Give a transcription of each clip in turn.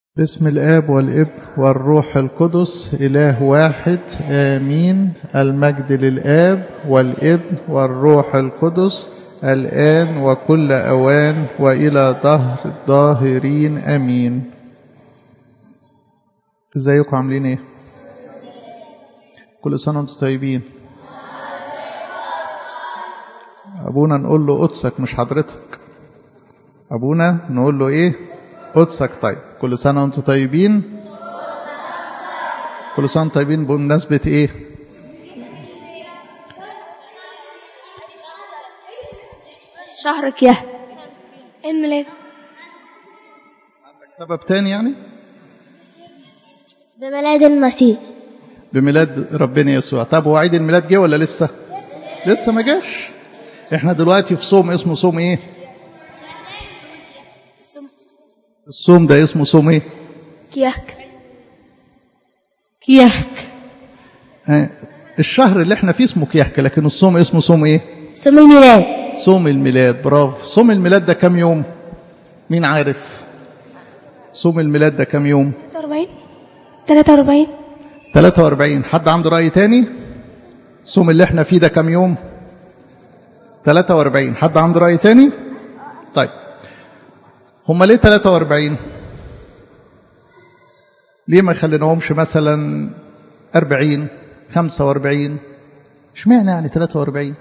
باسم الآب والابن والروح القدس إله واحد آمين المجد للآب والابن والروح القدس الآن وكل أوان وإلى ظهر الظاهرين آمين ازيكم عاملين ايه كل سنة وانتم طيبين أبونا نقول له قدسك مش حضرتك أبونا نقول له إيه قدسك طيب كل سنة وانتم طيبين كل سنة وانتم طيبين بمناسبة إيه شهر كياه عيد ميلاد سبب تاني يعني بميلاد المسيح بميلاد ربنا يسوع طب هو عيد الميلاد جه ولا لسه لسه ما جاش احنا دلوقتي في صوم اسمه صوم ايه الصوم ده اسمه صوم ايه كياك كيهك آه، الشهر اللي احنا فيه اسمه كيهك لكن الصوم اسمه صوم ايه صوم الميلاد صوم الميلاد برافو صوم الميلاد ده كام يوم مين عارف صوم الميلاد ده كام يوم 43 43 43 حد عنده رأي تاني الصوم اللي احنا فيه ده كام يوم 43 حد عنده رأي تاني طيب هم ليه 43 ليه ما خليناهمش مثلا 40 45 اشمعنى يعني 43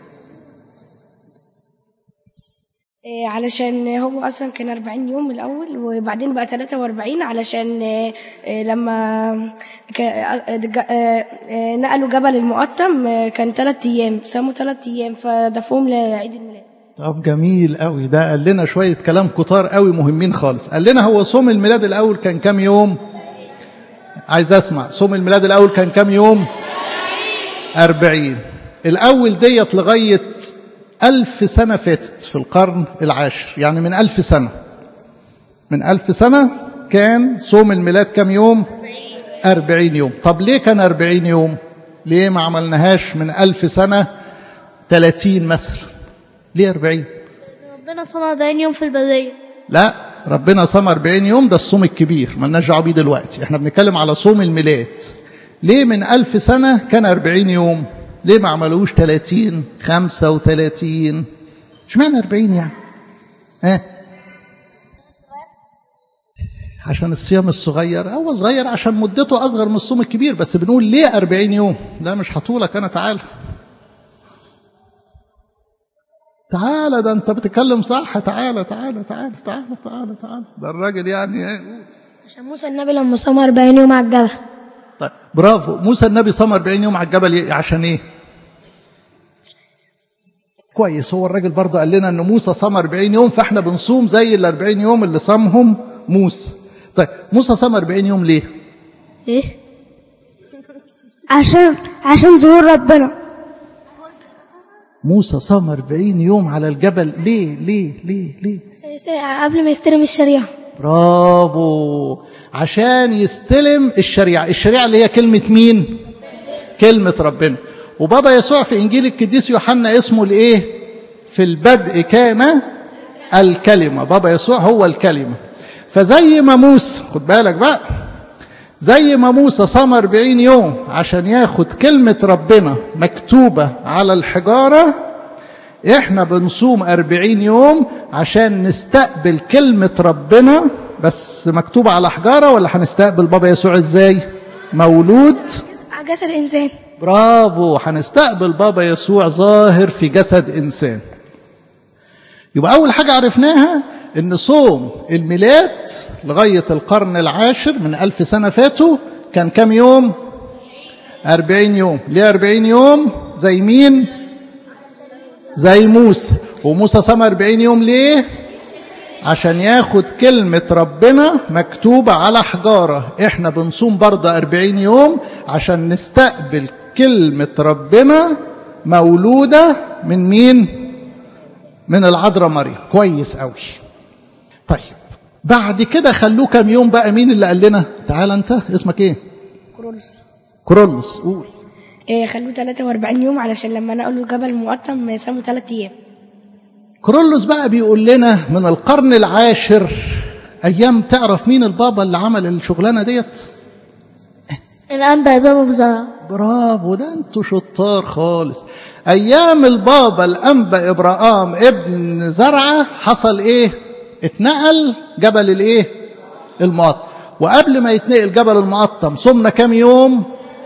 إيه، علشان هو اصلا كان 40 يوم الاول وبعدين بقى 43 علشان إيه، إيه، لما ك- آه، ج- آه، آه، نقلوا جبل المقطم آه، كان 3 ايام سموا 3 ايام فضافوهم لعيد الميلاد طب جميل قوي ده قال لنا شوية كلام كتار قوي مهمين خالص قال لنا هو صوم الميلاد الأول كان كام يوم عايز أسمع صوم الميلاد الأول كان كام يوم أربعين الأول ديت لغاية ألف سنة فاتت في القرن العاشر يعني من ألف سنة من ألف سنة كان صوم الميلاد كام يوم أربعين يوم طب ليه كان أربعين يوم ليه ما عملناهاش من ألف سنة تلاتين مثلا ليه أربعين ربنا صنع 40 يوم في البرية لا ربنا صام 40 يوم ده الصوم الكبير مالناش دعوه بيه دلوقتي احنا بنتكلم على صوم الميلاد ليه من ألف سنة كان 40 يوم ليه ما عملوش 30 35 اشمعنى 40 يعني ها عشان الصيام الصغير هو صغير عشان مدته أصغر من الصوم الكبير بس بنقول ليه 40 يوم لا مش هطولك أنا تعالى تعالى ده انت بتتكلم صح تعالى تعالى تعالى تعالى تعالى تعالى ده الراجل يعني ايه عشان موسى النبي لما صام 40 يوم على الجبل طيب برافو موسى النبي صام 40 يوم على الجبل إيه؟ عشان ايه كويس هو الراجل برضه قال لنا ان موسى صام 40 يوم فاحنا بنصوم زي ال 40 يوم اللي صامهم موسى طيب موسى صام 40 يوم ليه ايه عشان عشان ظهور ربنا موسى صام 40 يوم على الجبل ليه ليه ليه ليه قبل ما يستلم الشريعة برافو عشان يستلم الشريعة الشريعة اللي هي كلمة مين كلمة ربنا وبابا يسوع في إنجيل القديس يوحنا اسمه الإيه في البدء كان الكلمة بابا يسوع هو الكلمة فزي ما موسى خد بالك بقى زي ما موسى صام 40 يوم عشان ياخد كلمة ربنا مكتوبة على الحجارة احنا بنصوم 40 يوم عشان نستقبل كلمة ربنا بس مكتوبة على حجارة ولا هنستقبل بابا يسوع ازاي مولود على جسد إنسان برافو هنستقبل بابا يسوع ظاهر في جسد إنسان يبقى أول حاجة عرفناها إن صوم الميلاد لغاية القرن العاشر من ألف سنة فاتوا كان كام يوم؟ أربعين يوم ليه أربعين يوم؟ زي مين؟ زي موسى وموسى صام أربعين يوم ليه؟ عشان ياخد كلمة ربنا مكتوبة على حجارة احنا بنصوم برضه أربعين يوم عشان نستقبل كلمة ربنا مولودة من مين من العذراء مريم كويس قوي طيب بعد كده خلوه كام يوم بقى مين اللي قال لنا تعال انت اسمك ايه كرولوس كرولوس قول إيه، خلوه 43 يوم علشان لما نقلوا جبل المقطم سموا 3 ايام كرولوس بقى بيقول لنا من القرن العاشر ايام تعرف مين البابا اللي عمل الشغلانه ديت الأنبا إمام بزرع برافو ده انتوا شطار خالص ايام البابا الانبا ابراهام ابن زرعه حصل ايه اتنقل جبل الايه المقطم وقبل ما يتنقل جبل المقطم صمنا كام يوم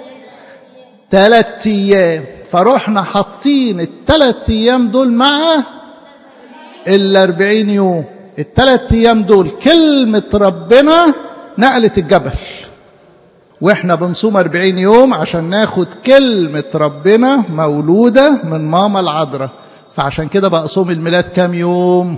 ثلاث ايام فروحنا حاطين الثلاث ايام دول مع الاربعين يوم الثلاث ايام دول كلمه ربنا نقلت الجبل واحنا بنصوم 40 يوم عشان ناخد كلمة ربنا مولودة من ماما العذراء فعشان كده بقى صوم الميلاد كام يوم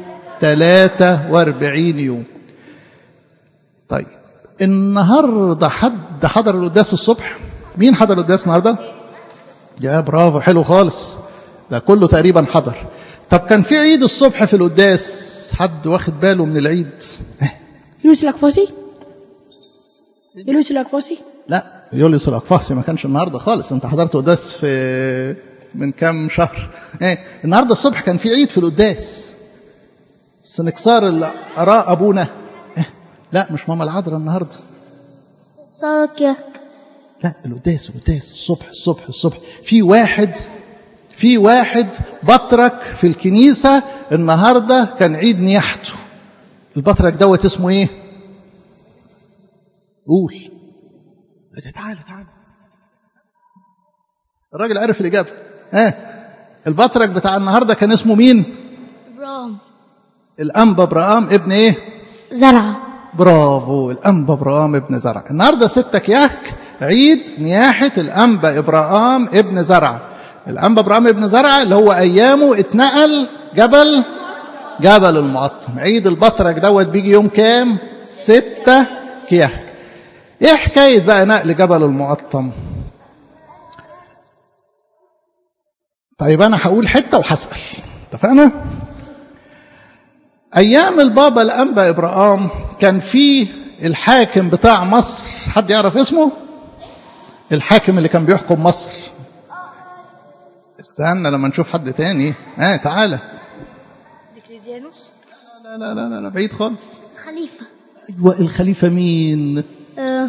43 يوم طيب النهاردة حد حضر القداس الصبح مين حضر القداس النهاردة يا برافو حلو خالص ده كله تقريبا حضر طب كان في عيد الصبح في القداس حد واخد باله من العيد يونس الأكفاسي يونس الأكفاسي لا يوليوس الأقفاصي ما كانش النهارده خالص انت حضرت قداس في من كام شهر ايه النهارده الصبح كان في عيد في القداس السنكسار اللي قراه ابونا إيه؟ لا مش ماما العذراء النهارده صاكك لا القداس القداس الصبح الصبح الصبح في واحد في واحد بطرك في الكنيسة النهاردة كان عيد نياحته البطرك دوت اسمه ايه قول تعالى تعالى الراجل عرف الإجابة ها البطرك بتاع النهاردة كان اسمه مين إبرام الأنبا برام ابن ايه زرع برافو الأنبا إبراهام ابن زرع النهاردة ستك ياك عيد نياحة الأنبا إبراهام ابن زرع الأنبا إبراهام ابن زرع اللي هو أيامه اتنقل جبل جبل المقطم عيد البطرك دوت بيجي يوم كام ستة كياك ايه حكاية بقى نقل جبل المقطم طيب أنا هقول حتة وهسأل اتفقنا؟ أيام البابا الأنبا إبراهام كان في الحاكم بتاع مصر حد يعرف اسمه؟ الحاكم اللي كان بيحكم مصر استنى لما نشوف حد تاني اه تعالى ديكليديانوس لا لا لا لا, لا بعيد خالص خليفة ايوه الخليفة مين؟ آه.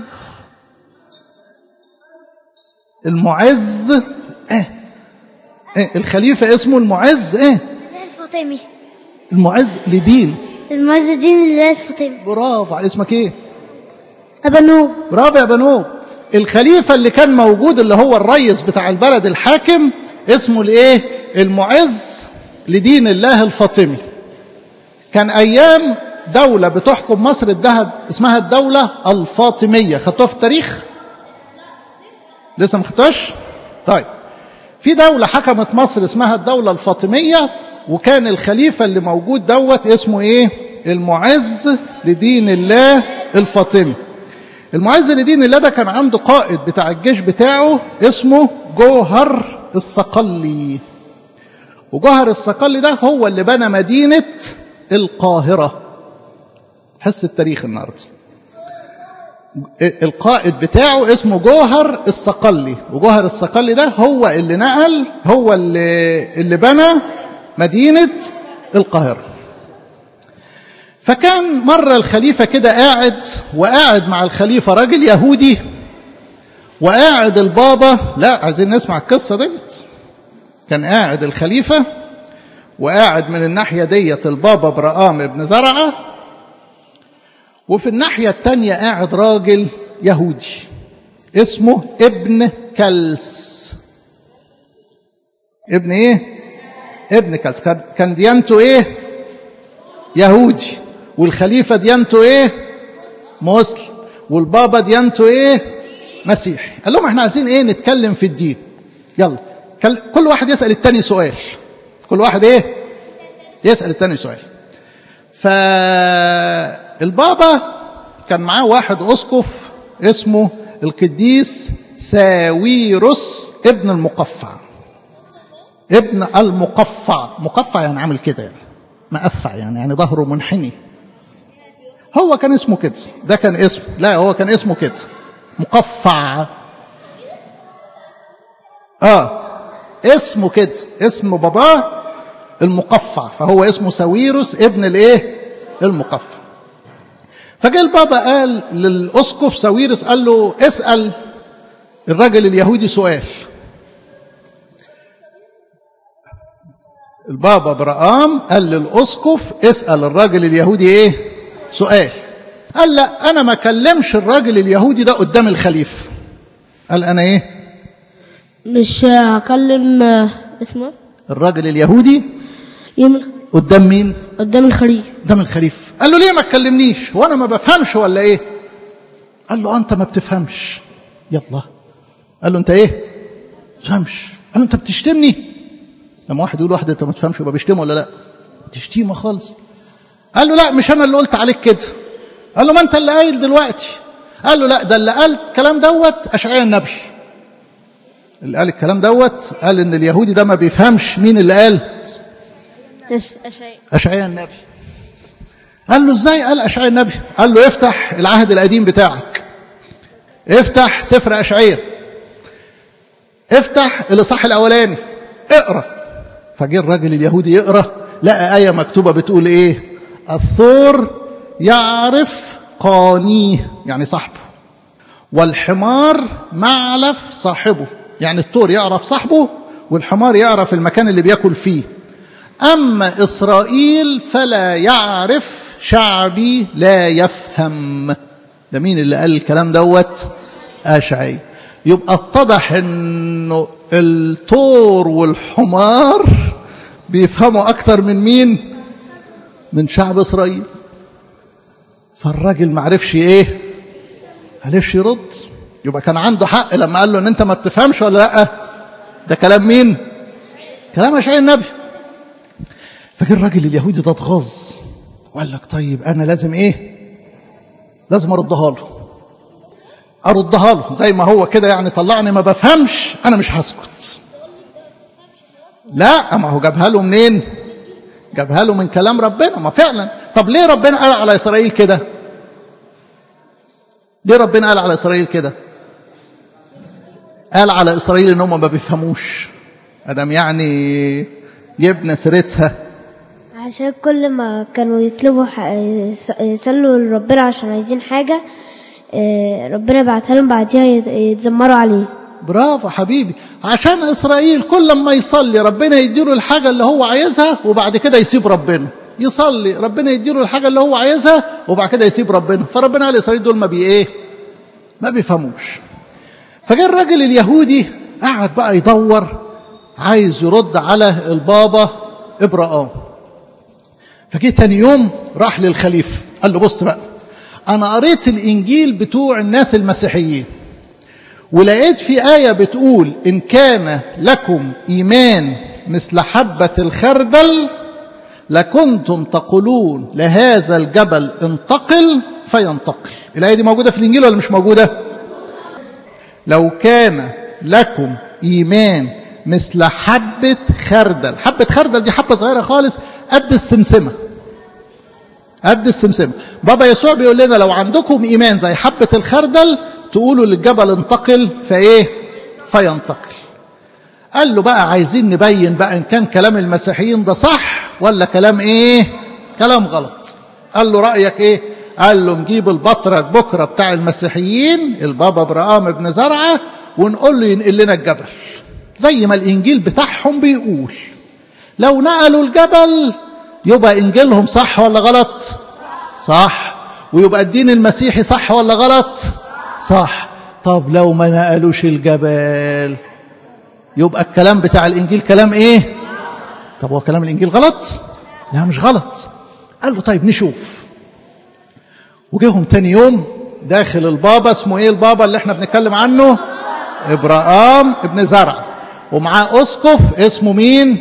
المعز اه اه الخليفة اسمه المعز اه الفاطمي المعز لدين المعز الدين الله الفاطمي برافو على اسمك ايه؟ أبنوب برافو يا بنوب الخليفة اللي كان موجود اللي هو الرئيس بتاع البلد الحاكم اسمه الايه المعز لدين الله الفاطمي كان ايام دولة بتحكم مصر ادها اسمها الدولة الفاطمية خدتوها في التاريخ لسه ما خدتوهاش طيب في دولة حكمت مصر اسمها الدولة الفاطمية وكان الخليفة اللي موجود دوت اسمه ايه المعز لدين الله الفاطمي المعز لدين الله ده كان عنده قائد بتاع الجيش بتاعه اسمه جوهر الصقلي وجوهر الصقلي ده هو اللي بنى مدينة القاهرة حس التاريخ النهارده القائد بتاعه اسمه جوهر الصقلي وجوهر الصقلي ده هو اللي نقل هو اللي, اللي بنى مدينة القاهرة فكان مرة الخليفة كده قاعد وقاعد مع الخليفة راجل يهودي وقاعد البابا لا عايزين نسمع القصة ديت كان قاعد الخليفة وقاعد من الناحية ديت البابا برقام ابن زرعة وفي الناحية التانية قاعد راجل يهودي اسمه ابن كلس ابن ايه ابن كلس كان ديانته ايه يهودي والخليفة ديانته ايه مسلم والبابا ديانته ايه مسيحي قال لهم احنا عايزين ايه نتكلم في الدين يلا كل واحد يسأل التاني سؤال كل واحد ايه يسأل التاني سؤال فالبابا كان معاه واحد أسقف اسمه القديس ساويرس ابن المقفع ابن المقفع مقفع يعني عامل كده يعني مقفع يعني يعني ظهره منحني هو كان اسمه كده ده كان اسمه لا هو كان اسمه كده مقفع اه اسمه كده اسم باباه المقفع فهو اسمه ساويرس ابن الايه المقفع فجاء البابا قال للأسقف ساويرس قال له اسأل الراجل اليهودي سؤال البابا برقام قال للأسقف اسأل الراجل اليهودي ايه سؤال قال لا أنا ما كلمش الراجل اليهودي ده قدام الخليفة قال أنا ايه مش هكلم آه، اسمه الراجل اليهودي يوم قدام مين قدام الخليل قدام الخليفة قال له ليه ما تكلمنيش وانا ما بفهمش ولا ايه قال له انت ما بتفهمش يلا قال له انت ايه ما بتفهمش قال له انت بتشتمني لما واحد يقول واحد انت ما تفهمش يبقى بيشتمه ولا لا تشتيمه خالص قال له لا مش انا اللي قلت عليك كده قال له ما انت اللي قايل دلوقتي قال له لا ده اللي قال الكلام دوت اشعياء النبي اللي قال الكلام دوت قال ان اليهودي ده ما بيفهمش مين اللي قال أشعياء النبي قال له ازاي قال أشعياء النبي قال له افتح العهد القديم بتاعك افتح سفر أشعياء افتح الإصحاح الأولاني اقرأ فجه الراجل اليهودي يقرأ لقى آية مكتوبة بتقول ايه الثور يعرف قانيه يعني صاحبه والحمار معلف صاحبه يعني الثور يعرف صاحبه والحمار يعرف المكان اللي بياكل فيه أما إسرائيل فلا يعرف شعبي لا يفهم ده مين اللي قال الكلام دوت أشعي يبقى اتضح انه الطور والحمار بيفهموا اكتر من مين من شعب اسرائيل فالراجل معرفش ايه معرفش يرد يبقى كان عنده حق لما قال له ان انت ما بتفهمش ولا لا ده كلام مين كلام اشعياء النبي فجه الراجل اليهودي ده اتغاظ وقال لك طيب انا لازم ايه لازم اردها له اردها له زي ما هو كده يعني طلعني ما بفهمش انا مش هسكت لا ما هو جابها له منين جابها له من كلام ربنا ما فعلا طب ليه ربنا قال على اسرائيل كده ليه ربنا قال على اسرائيل كده قال على اسرائيل ان هم ما بيفهموش ادم يعني جبنا سيرتها عشان كل ما كانوا يطلبوا ح- يس- يصلوا لربنا عشان عايزين حاجة آه، ربنا بعتها لهم بعديها يت- يتذمروا عليه برافو حبيبي عشان إسرائيل كل ما يصلي ربنا يديله الحاجة اللي هو عايزها وبعد كده يسيب ربنا يصلي ربنا يديله الحاجة اللي هو عايزها وبعد كده يسيب ربنا فربنا قال إسرائيل دول ما بي إيه ما بيفهموش فجاء الراجل اليهودي قعد بقى يدور عايز يرد على البابا إبراهام فجه تاني يوم راح للخليفة قال له بص بقى أنا قريت الإنجيل بتوع الناس المسيحيين ولقيت في آية بتقول إن كان لكم إيمان مثل حبة الخردل لكنتم تقولون لهذا الجبل انتقل فينتقل الآية دي موجودة في الإنجيل ولا مش موجودة لو كان لكم إيمان مثل حبة خردل حبة خردل دي حبة صغيرة خالص قد السمسمة قد السمسمة بابا يسوع بيقول لنا لو عندكم إيمان زي حبة الخردل تقولوا للجبل انتقل فإيه فينتقل قال له بقى عايزين نبين بقى إن كان كلام المسيحيين ده صح ولا كلام إيه كلام غلط قال له رأيك إيه قال له نجيب البطرك بكرة بتاع المسيحيين البابا برقام ابن زرعة ونقول له ينقل لنا الجبل زي ما الإنجيل بتاعهم بيقول لو نقلوا الجبل يبقى إنجيلهم صح ولا غلط صح ويبقى الدين المسيحي صح ولا غلط صح طب لو ما نقلوش الجبل يبقى الكلام بتاع الإنجيل كلام إيه طب هو كلام الإنجيل غلط لا مش غلط قال له طيب نشوف وجيهم تاني يوم داخل البابا اسمه ايه البابا اللي احنا بنتكلم عنه ابراهام ابن زرع ومعاه اسقف اسمه مين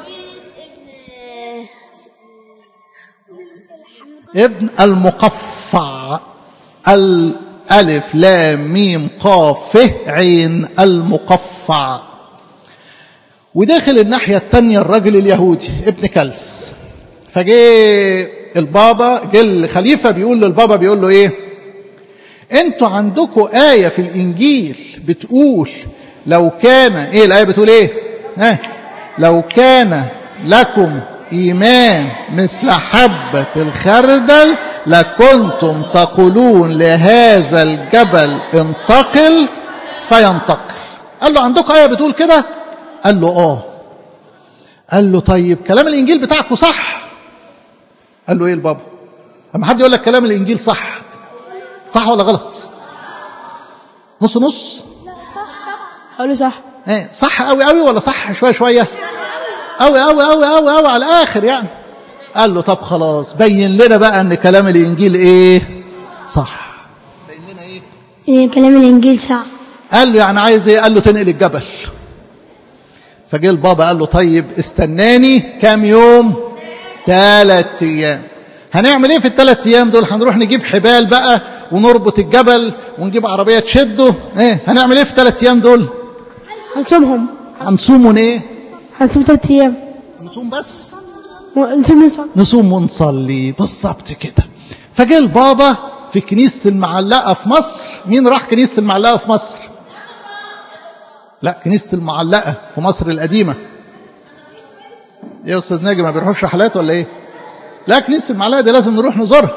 ابن المقفع الألف لام ميم قاف ف عين المقفع وداخل الناحية التانية الرجل اليهودي ابن كلس فجه البابا جه الخليفة بيقول للبابا بيقول له ايه انتوا عندكم آية في الإنجيل بتقول لو كان ايه الآية بتقول ايه ها لو كان لكم إيمان مثل حبة الخردل لكنتم تقولون لهذا الجبل انتقل فينتقل قال له عندكم آية بتقول كده قال له آه قال له طيب كلام الإنجيل بتاعكم صح قال له إيه البابا أما حد يقول لك كلام الإنجيل صح صح ولا غلط نص نص قالوا صح ايه صح قوي قوي ولا صح شويه شويه قوي قوي قوي قوي قوي على الاخر يعني قال له طب خلاص بين لنا بقى ان كلام الانجيل ايه صح بين لنا ايه إيه كلام الإنجيل صح قال له يعني عايز ايه قال له تنقل الجبل فجه البابا قال له طيب استناني كام يوم ثلاث ايام هنعمل ايه في الثلاث ايام دول هنروح نجيب حبال بقى ونربط الجبل ونجيب عربيه تشده ايه هنعمل ايه في الثلاث ايام دول هنصومهم هنصوم ايه هنصوم ثلاث أيام نصوم بس ونصوم نصوم نصوم ونصلي بالظبط كده فجاء البابا في كنيسة المعلقة في مصر مين راح كنيسة المعلقة في مصر لا كنيسة المعلقة في مصر القديمة ايه يا استاذ ناجي ما بيروحوش رحلات ولا ايه لا كنيسة المعلقة دي لازم نروح نزورها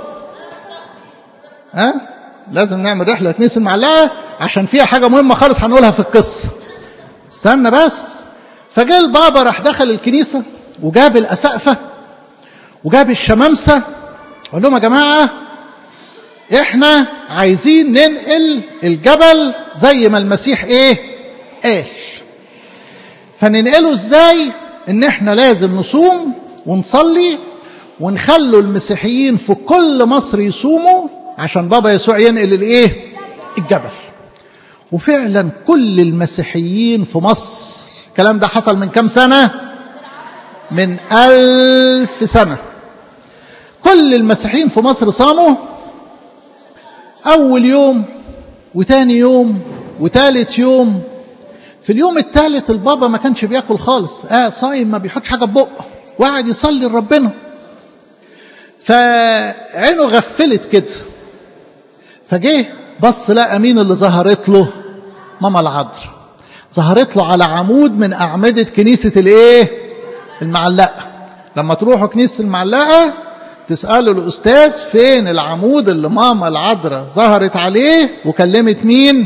ها لازم نعمل رحلة لكنيسة المعلقة عشان فيها حاجة مهمة خالص هنقولها في القصة استنى بس فجاء البابا راح دخل الكنيسة وجاب الأسقفة وجاب الشمامسة قال لهم يا جماعة احنا عايزين ننقل الجبل زي ما المسيح ايه قال فننقله ازاي ان احنا لازم نصوم ونصلي ونخلوا المسيحيين في كل مصر يصوموا عشان بابا يسوع ينقل الايه الجبل وفعلا كل المسيحيين في مصر الكلام ده حصل من كام سنة من ألف سنة كل المسيحيين في مصر صاموا أول يوم وتاني يوم وتالت يوم في اليوم الثالث البابا ما كانش بياكل خالص اه صايم ما بيحطش حاجه في بقه وقعد يصلي لربنا فعينه غفلت كده فجه بص لقى مين اللي ظهرت له ماما العذراء ظهرت له على عمود من اعمده كنيسه الايه المعلقه لما تروحوا كنيسه المعلقه تسالوا الاستاذ فين العمود اللي ماما العذراء ظهرت عليه وكلمت مين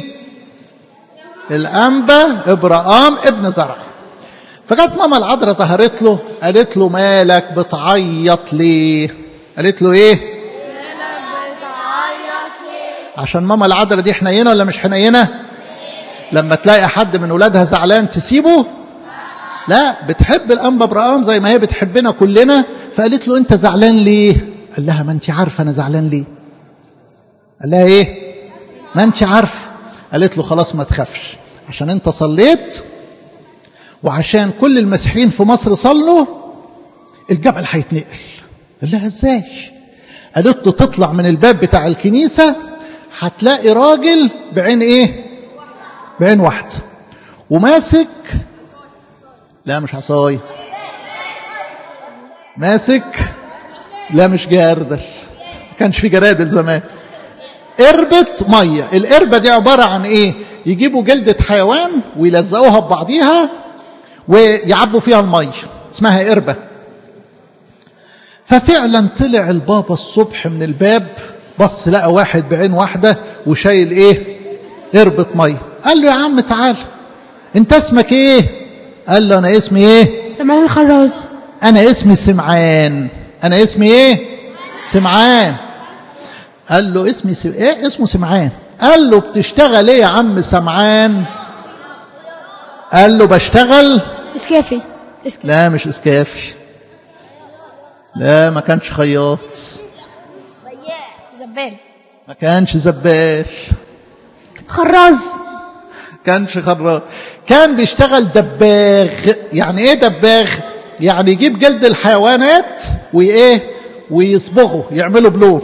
الأنبا إبراهام ابن زرع فجت ماما العذراء ظهرت له قالت له مالك بتعيط ليه قالت له ايه عشان ماما العذراء دي حنينه ولا مش حنينه لما تلاقي حد من ولادها زعلان تسيبه لا بتحب الانبا ابراهام زي ما هي بتحبنا كلنا فقالت له انت زعلان ليه قال لها ما انت عارفه انا زعلان ليه قال لها ايه ما انت عارفه قالت له خلاص ما تخافش عشان انت صليت وعشان كل المسيحيين في مصر صلوا الجبل هيتنقل قال لها ازاي قالت له تطلع من الباب بتاع الكنيسة هتلاقي راجل بعين ايه بعين واحدة وماسك لا مش عصاية ماسك لا مش جاردل ما كانش في جرادل زمان قربة مية القربة دي عبارة عن ايه يجيبوا جلدة حيوان ويلزقوها ببعضيها ويعبوا فيها المية اسمها قربة ففعلا طلع البابا الصبح من الباب بص لقى واحد بعين واحدة وشايل ايه قربة مية قال له يا عم تعال انت اسمك ايه قال له انا اسمي ايه سمعان الخراز انا اسمي سمعان انا اسمي ايه سمعان قال له اسمي سم... ايه اسمه سمعان قال له بتشتغل ايه يا عم سمعان قال له بشتغل اسكافي اسكافي لا مش اسكافي لا ما كانش خياط زبال ما كانش زبال خراز كانش خراط كان بيشتغل دباغ يعني ايه دباغ يعني يجيب جلد الحيوانات وايه ويصبغه يعملوا بلون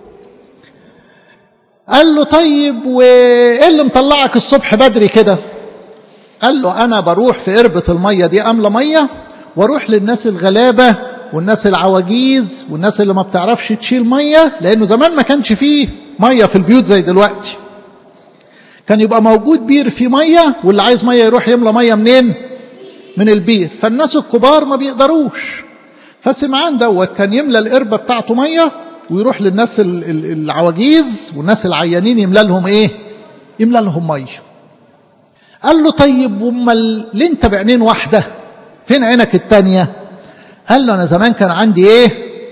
قال له طيب وايه اللي مطلعك الصبح بدري كده قال له انا بروح في قربة المية دي املى مية واروح للناس الغلابة والناس العواجيز والناس اللي ما بتعرفش تشيل مية لانه زمان ما كانش فيه مية في البيوت زي دلوقتي كان يبقى موجود بير فيه مية واللي عايز مية يروح يملى مية منين من البير فالناس الكبار ما بيقدروش فسمعان دوت كان يملى القربة بتاعته مية ويروح للناس ال- ال- العواجيز والناس العيانين يملى لهم ايه يملى لهم ميه قال له طيب امال ليه انت بعينين واحده فين عينك التانية قال له انا زمان كان عندي ايه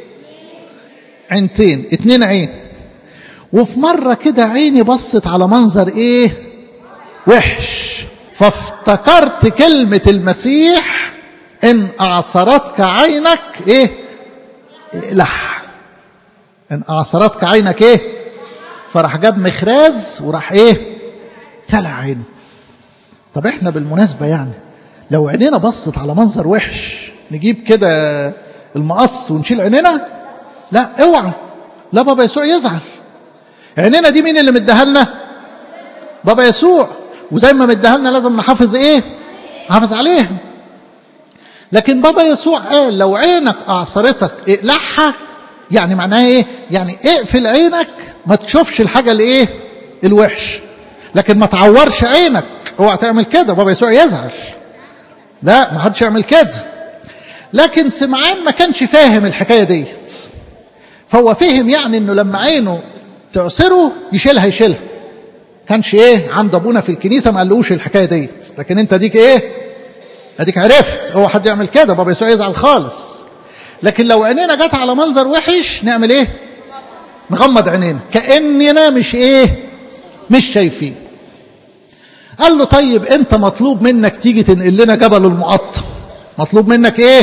عينتين اتنين عين وفي مرة كده عيني بصت على منظر ايه وحش فافتكرت كلمة المسيح ان اعصرتك عينك ايه لح ان اعصرتك عينك ايه فراح جاب مخراز وراح ايه خلع عينه طب احنا بالمناسبة يعني لو عينينا بصت على منظر وحش نجيب كده المقص ونشيل عينينا لا اوعى لا بابا يسوع يزعل عينينا دي مين اللي مديها لنا بابا يسوع وزي ما مديها لنا لازم نحافظ ايه نحافظ عليها لكن بابا يسوع قال لو عينك اعصرتك اقلعها يعني معناها ايه يعني اقفل عينك ما تشوفش الحاجه الايه الوحش لكن ما تعورش عينك اوعى تعمل كده بابا يسوع يزعل لا ما حدش يعمل كده لكن سمعان ما كانش فاهم الحكايه ديت فهو فهم يعني انه لما عينه تعصره يشيلها يشيلها كانش ايه عند ابونا في الكنيسه ما قالوش الحكايه ديت لكن انت ديك ايه اديك عرفت هو حد يعمل كده بابا يسوع يزعل خالص لكن لو عينينا جت على منظر وحش نعمل ايه نغمض عينينا كاننا مش ايه مش شايفين قال له طيب انت مطلوب منك تيجي تنقل لنا جبل المقطم مطلوب منك ايه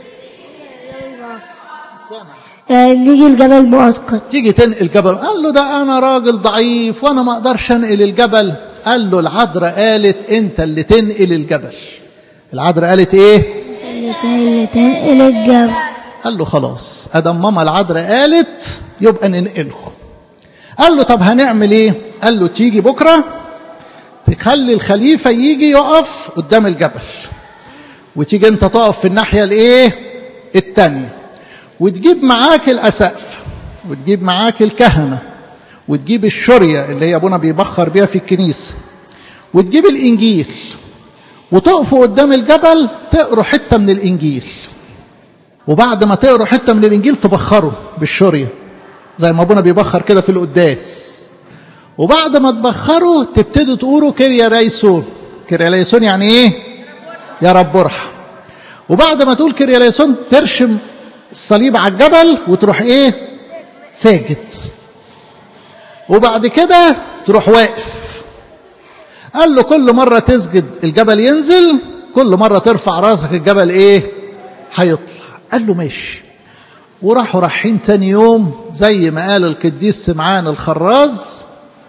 آه، نيجي الجبل مؤقت تيجي تنقل جبل قال له ده انا راجل ضعيف وانا ما اقدرش انقل الجبل قال له العذراء قالت انت اللي تنقل الجبل العذراء قالت ايه اللي اللي تنقل الجبل قال له خلاص ادم ماما العذراء قالت يبقى ننقله قال له طب هنعمل ايه قال له تيجي بكره تخلي الخليفه يجي يقف قدام الجبل وتيجي انت تقف في الناحيه الايه التانيه وتجيب معاك الاسقف وتجيب معاك الكهنه وتجيب الشريه اللي هي ابونا بيبخر بيها في الكنيسه وتجيب الانجيل وتقفوا قدام الجبل تقروا حته من الانجيل وبعد ما تقروا حته من الانجيل تبخروا بالشريه زي ما ابونا بيبخر كده في القداس وبعد ما تبخروا تبتدوا تقولوا كيريا ريسون كيريا ريسون يعني ايه يا رب ارحم وبعد ما تقول كيريا ريسون ترشم الصليب على الجبل وتروح ايه ساجد وبعد كده تروح واقف قال له كل مرة تسجد الجبل ينزل كل مرة ترفع راسك الجبل ايه هيطلع قال له ماشي وراحوا رايحين تاني يوم زي ما قال القديس سمعان الخراز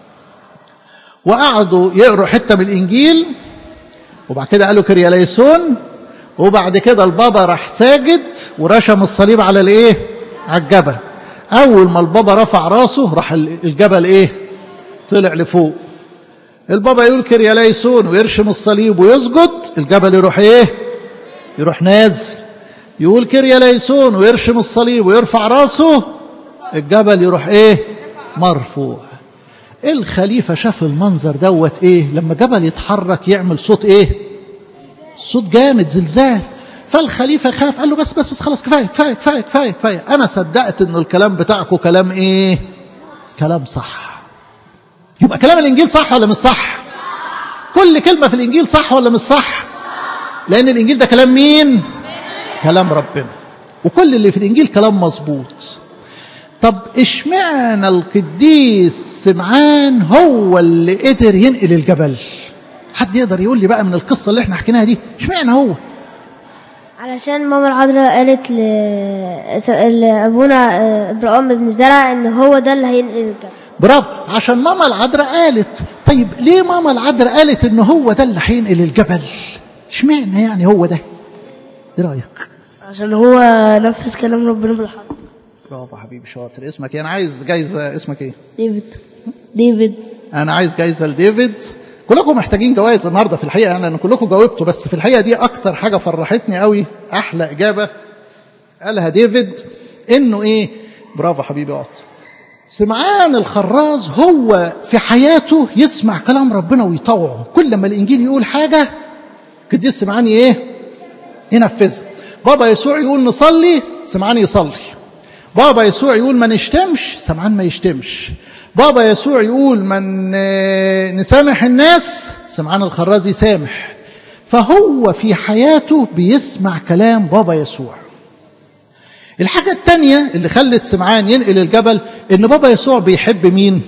وقعدوا يقروا حتة من الإنجيل وبعد كده قالوا كرياليسون وبعد كده البابا راح ساجد ورشم الصليب على الايه على الجبل اول ما البابا رفع راسه راح الجبل ايه طلع لفوق البابا يقول كرياليسون ويرشم الصليب ويسجد الجبل يروح ايه يروح نازل يقول كرياليسون ويرشم الصليب ويرفع راسه الجبل يروح ايه مرفوع الخليفة شاف المنظر دوت ايه لما جبل يتحرك يعمل صوت ايه صوت جامد زلزال فالخليفة خاف قال له بس بس بس خلاص كفاية كفاية كفاية كفاية كفاية أنا صدقت إن الكلام بتاعكم كلام إيه؟ كلام صح. يبقى كلام الإنجيل صح ولا مش صح؟ كل كلمة في الإنجيل صح ولا مش صح؟ لأن الإنجيل ده كلام مين؟ كلام ربنا. وكل اللي في الإنجيل كلام مظبوط. طب اشمعنى القديس سمعان هو اللي قدر ينقل الجبل؟ حد يقدر يقول لي بقى من القصة اللي احنا حكيناها دي اشمعنى هو؟ علشان ماما العذراء قالت ل... س- لأبونا آه، إبراهيم بن زرع إن هو ده اللي هينقل الجبل برافو عشان ماما العذراء قالت طيب ليه ماما العذراء قالت ان هو ده اللي هينقل الجبل اشمعنى يعني هو ده ايه رايك عشان هو نفذ كلام ربنا بالحق برافو حبيبي شاطر اسمك ايه انا عايز جايزه اسمك ايه ديفيد ديفيد انا عايز جايزه لديفيد كلكم محتاجين جوائز النهارده في الحقيقه يعني انا كلكم جاوبتوا بس في الحقيقه دي اكتر حاجه فرحتني قوي احلى اجابه قالها ديفيد انه ايه برافو حبيبي اقعد سمعان الخراز هو في حياته يسمع كلام ربنا ويطوعه كل ما الانجيل يقول حاجه قديس سمعان ايه ينفذها بابا يسوع يقول نصلي سمعان يصلي بابا يسوع يقول ما نشتمش سمعان ما يشتمش بابا يسوع يقول من نسامح الناس سمعان الخراز يسامح فهو في حياته بيسمع كلام بابا يسوع الحاجة التانية اللي خلت سمعان ينقل الجبل ان بابا يسوع بيحب مين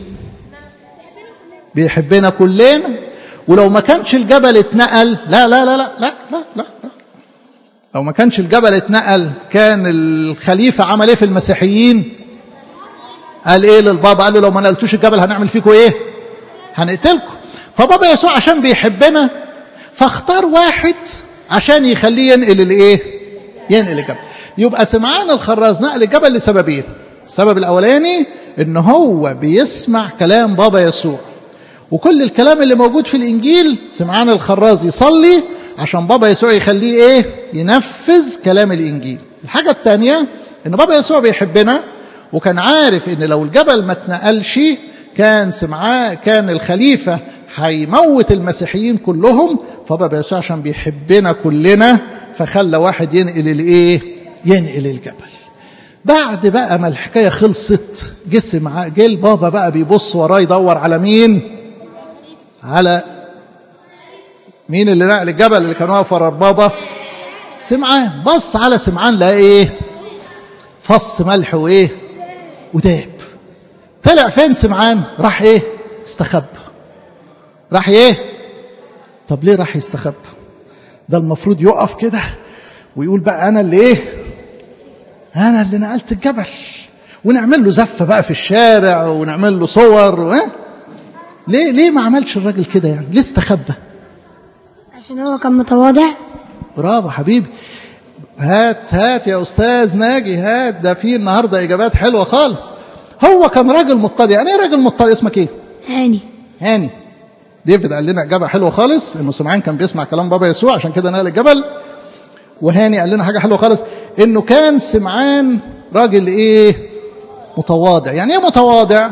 بيحبنا كلنا ولو ما كانش الجبل اتنقل لا لا لا لا لا لا لا, لا. لو ما كانش الجبل اتنقل كان الخليفة عمل ايه في المسيحيين قال ايه للبابا قال له لو ما نقلتوش الجبل هنعمل فيكم ايه هنقتلكم فبابا يسوع عشان بيحبنا فاختار واحد عشان يخليه ينقل الايه ينقل الجبل يبقى سمعان الخراز نقل الجبل لسببين السبب الاولاني ان هو بيسمع كلام بابا يسوع وكل الكلام اللي موجود في الانجيل سمعان الخراز يصلي عشان بابا يسوع يخليه ايه ينفذ كلام الانجيل الحاجه الثانيه ان بابا يسوع بيحبنا وكان عارف ان لو الجبل ما اتنقلش كان سمعاه كان الخليفه هيموت المسيحيين كلهم فبابا يسوع عشان بيحبنا كلنا فخلى واحد ينقل الايه ينقل الجبل بعد بقى ما الحكايه خلصت جه سمعاه جه البابا بقى بيبص وراه يدور على مين على مين اللي نقل الجبل اللي كان واقف ورا البابا سمعان بص على سمعان لقى ايه فص ملح وايه وداب طلع فين سمعان راح ايه استخبى راح ايه طب ليه راح يستخبى ده المفروض يقف كده ويقول بقى انا اللي ايه انا اللي نقلت الجبل ونعمل له زفه بقى في الشارع ونعمل له صور و... ليه ليه ما عملش الراجل كده يعني ليه استخبى عشان هو كان متواضع برافو حبيبي هات هات يا استاذ ناجي هات ده في النهارده اجابات حلوه خالص هو كان راجل متضع يعني ايه راجل متضع اسمك ايه هاني هاني ديفيد قال لنا اجابه حلوه خالص انه سمعان كان بيسمع كلام بابا يسوع عشان كده نقل الجبل وهاني قال لنا حاجه حلوه خالص انه كان سمعان راجل ايه متواضع يعني ايه متواضع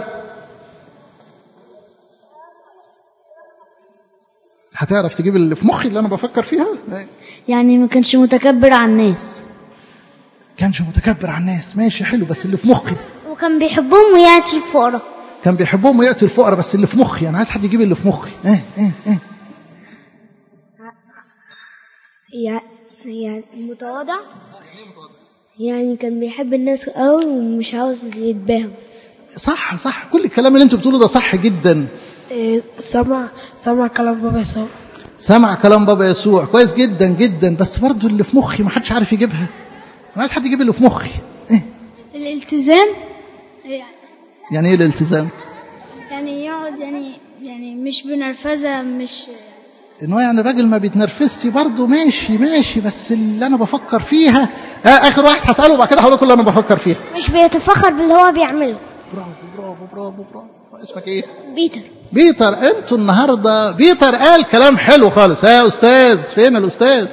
هتعرف تجيب اللي في مخي اللي انا بفكر فيها يعني ما كانش متكبر على الناس كانش متكبر على الناس ماشي حلو بس اللي في مخي وكان بيحبهم ويأتي الفقراء كان بيحبهم ويأتي الفقراء بس اللي في مخي انا عايز حد يجيب اللي في مخي ايه ايه ايه يعني متواضع يعني كان بيحب الناس قوي ومش عاوز يتباهم صح صح كل الكلام اللي انتوا بتقولوه ده صح جدا سمع سمع كلام بابا يسوع سمع كلام بابا يسوع كويس جدا جدا بس برضه اللي في مخي ما حدش عارف يجيبها انا عايز حد يجيب اللي في مخي ايه الالتزام يعني ايه الالتزام يعني يقعد يعني يعني مش بنرفزة مش ان هو يعني الراجل ما بيتنرفزش برضه ماشي ماشي بس اللي انا بفكر فيها آه اخر واحد هساله وبعد كده هقول لكم اللي انا بفكر فيها مش بيتفخر باللي هو بيعمله برافو برافو برافو برافو اسمك ايه بيتر بيتر انتوا النهارده بيتر قال كلام حلو خالص ها يا استاذ فين الاستاذ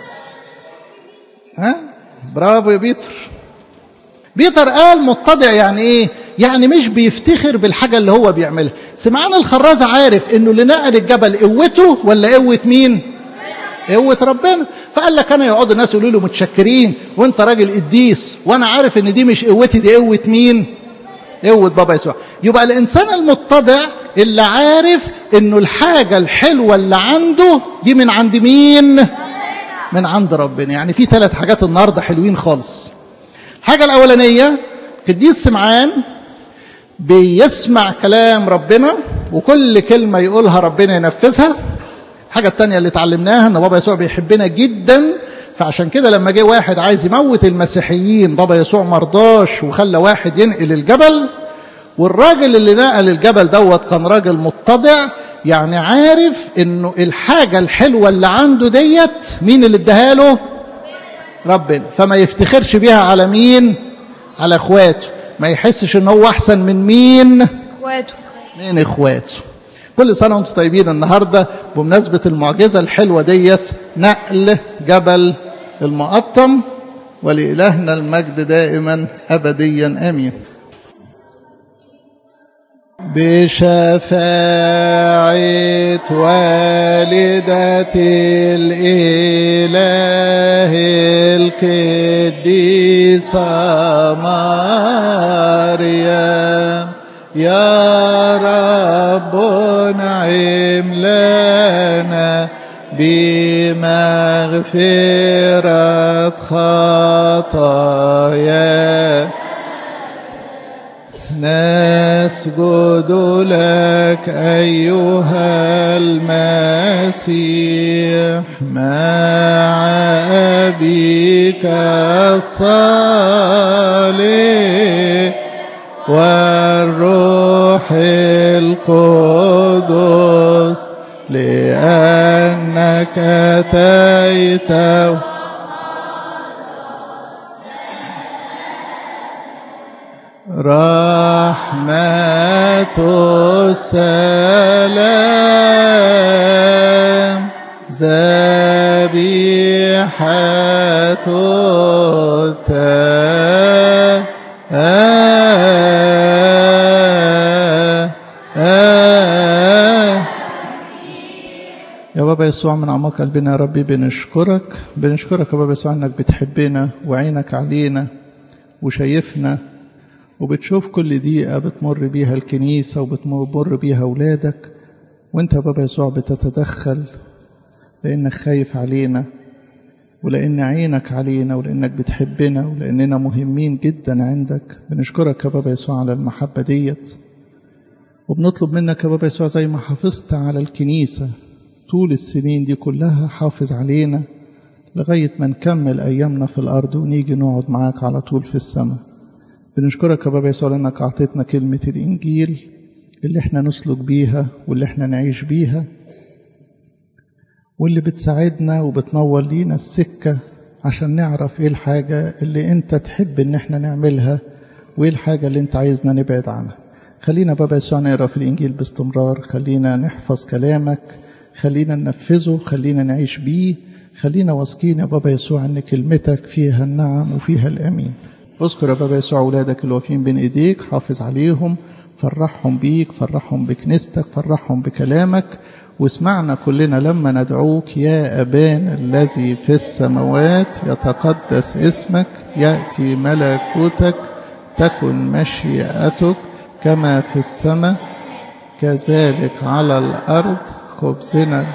ها برافو يا بيتر بيتر قال متضع يعني ايه يعني مش بيفتخر بالحاجة اللي هو بيعملها سمعان الخراز عارف انه اللي نقل الجبل قوته ولا قوة مين قوة ربنا فقال لك انا يقعد الناس يقولوا له متشكرين وانت راجل قديس وانا عارف ان دي مش قوتي دي قوة مين قوة بابا يسوع يبقى الانسان المتضع اللي عارف انه الحاجة الحلوة اللي عنده دي من عند مين من عند ربنا يعني في ثلاث حاجات النهاردة حلوين خالص الحاجة الأولانية قديس سمعان بيسمع كلام ربنا وكل كلمة يقولها ربنا ينفذها الحاجة التانية اللي اتعلمناها ان بابا يسوع بيحبنا جدا فعشان كده لما جه واحد عايز يموت المسيحيين بابا يسوع مرضاش وخلى واحد ينقل الجبل والراجل اللي نقل الجبل دوت كان راجل متضع يعني عارف انه الحاجة الحلوة اللي عنده ديت مين اللي اداها له ربنا فما يفتخرش بيها على مين على اخواته ما يحسش ان هو احسن من مين اخواته من اخواته كل سنة وانتم طيبين النهاردة بمناسبة المعجزة الحلوة ديت نقل جبل المقطم ولإلهنا المجد دائما أبديا آمين بشفاعة والدة الإله القديسة مريم يا رب نعم لنا بمغفرة خطايا نسجد لك أيها المسيح مع أبيك الصالح والروح القدس لأنك أتيت رحمة السلام ذبيحة يا بابا يسوع من أعماق قلبنا يا ربي بنشكرك بنشكرك يا بابا يسوع إنك بتحبنا وعينك علينا وشايفنا وبتشوف كل دقيقة بتمر بيها الكنيسة وبتمر بيها أولادك وانت يا بابا يسوع بتتدخل لأنك خايف علينا ولأن عينك علينا ولأنك بتحبنا ولأننا مهمين جدا عندك بنشكرك يا بابا يسوع على المحبة ديت وبنطلب منك يا بابا يسوع زي ما حافظت على الكنيسة طول السنين دي كلها حافظ علينا لغاية ما نكمل أيامنا في الأرض ونيجي نقعد معاك على طول في السماء بنشكرك يا بابا يسوع لأنك أعطيتنا كلمة الإنجيل اللي احنا نسلك بيها واللي احنا نعيش بيها واللي بتساعدنا وبتنور لينا السكة عشان نعرف ايه الحاجة اللي انت تحب ان احنا نعملها وايه الحاجة اللي انت عايزنا نبعد عنها خلينا بابا يسوع نقرا في الانجيل باستمرار خلينا نحفظ كلامك خلينا ننفذه خلينا نعيش بيه خلينا واثقين يا بابا يسوع ان كلمتك فيها النعم وفيها الامين اذكر يا بابا يسوع اولادك اللي واقفين بين ايديك حافظ عليهم فرحهم بيك فرحهم بكنيستك فرحهم بكلامك واسمعنا كلنا لما ندعوك يا أبانا الذي في السماوات يتقدس اسمك يأتي ملكوتك تكن مشيئتك كما في السماء كذلك على الأرض خبزنا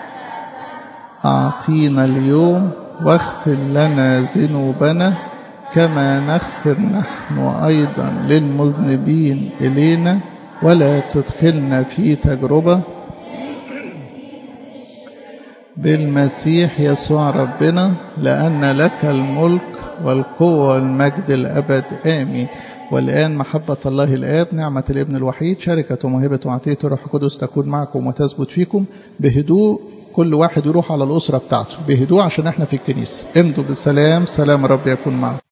أعطينا اليوم واغفر لنا ذنوبنا كما نغفر نحن أيضا للمذنبين إلينا ولا تدخلنا في تجربة بالمسيح يسوع ربنا لأن لك الملك والقوة والمجد الأبد آمين والآن محبة الله الآب نعمة الابن الوحيد شركة وموهبة وعطية الروح القدس تكون معكم وتثبت فيكم بهدوء كل واحد يروح على الأسرة بتاعته بهدوء عشان احنا في الكنيسة امضوا بالسلام سلام رب يكون معكم